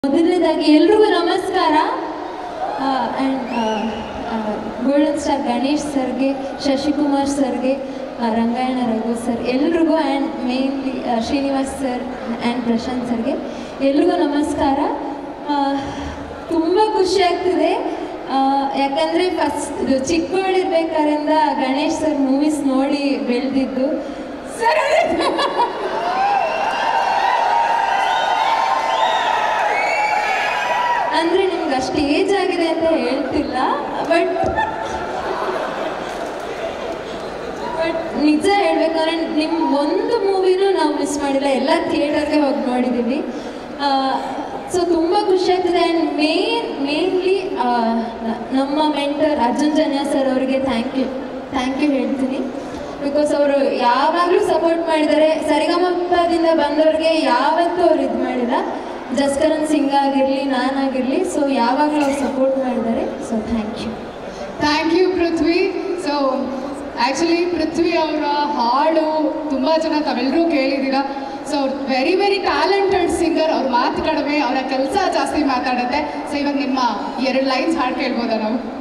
ಮೊದಲನೇದಾಗಿ ಎಲ್ರಿಗೂ ನಮಸ್ಕಾರ ಆ್ಯಂಡ್ ಗೋಲ್ಡನ್ ಸ್ಟಾರ್ ಗಣೇಶ್ ಸರ್ಗೆ ಶಶಿಕುಮಾರ್ ಸರ್ಗೆ ಆ, ರಂಗಾಯಣ ರಘು ಸರ್ ಎಲ್ರಿಗೂ and mainly Srinivas sir and Prashanth ಸರ್ಗೆ ಎಲ್ರಿಗೂ ನಮಸ್ಕಾರ ತುಂಬ ಖುಷಿ ಆಗ್ತಿದೆ ಆ, ಯಾಕಂದರೆ ಫಸ್ಟ್ ಇದು ಚಿಕ್ಕವಳಿರ್ಬೇಕಾದ್ರಿಂದ ಗಣೇಶ್ ಸರ್ ಮೂವೀಸ್ ನೋಡಿ ಬೆಳೆದಿದ್ದು ಸರ್ ಅಂದರೆ ನಿಮ್ಗೆ ಅಷ್ಟು ಏಜ್ ಆಗಿದೆ ಅಂತ ಹೇಳ್ತಿಲ್ಲ ಬಟ್ ಬಟ್ ನಿಜ ಹೇಳ್ಬೇಕಂದ್ರೆ ನಿಮ್ಮ ಒಂದು ಮೂವಿನೂ ನಾವು ಮಿಸ್ ಮಾಡಿಲ್ಲ ಎಲ್ಲ ಥಿಯೇಟರ್ಗೆ ಹೋಗಿ ನೋಡಿದ್ದೀವಿ ಸೊ ತುಂಬ ಖುಷಿ ಆಗ್ತದೆ ಆ್ಯಂಡ್ ಮೇನ್ ಮೇನ್ಲಿ ನಮ್ಮ ಮೆಂಟರ್ ಅರ್ಜುನ್ ಜನ್ಯ ಸರ್ ಅವರಿಗೆ ಥ್ಯಾಂಕ್ ಯು ಥ್ಯಾಂಕ್ ಯು ಹೇಳ್ತೀನಿ ಬಿಕಾಸ್ ಅವರು ಯಾವಾಗಲೂ ಸಪೋರ್ಟ್ ಮಾಡಿದ್ದಾರೆ ಸರಿಗಮಪದಿಂದ ಬಂದವ್ರಿಗೆ ಯಾವತ್ತೂ ಅವ್ರು ಇದು ಮಾಡಿಲ್ಲ ಜಸ್ಕರನ್ ಸಿಂಗ್ ಆಗಿರಲಿ ನಾನಾಗಿರಲಿ ಸೊ ಯಾವಾಗಲೂ ಅವ್ರು ಸಪೋರ್ಟ್ ಮಾಡಿದ್ದಾರೆ so thank you thank you Prithvi so actually Prithvi ಅವರ ಹಾಡು ತುಂಬ ಜನ ತಾವೆಲ್ಲರೂ ಕೇಳಿದ್ದೀರಾ so very very talented singer ಅವ್ರ ಮಾತು ಕಡಿಮೆ ಅವರ ಕೆಲಸ ಜಾಸ್ತಿ ಮಾತಾಡುತ್ತೆ ಸೊ ಇವಾಗ ನಿಮ್ಮ ಎರಡು ಲೈನ್ಸ್ ಹಾಡು ಕೇಳ್ಬೋದಾ ನಾವು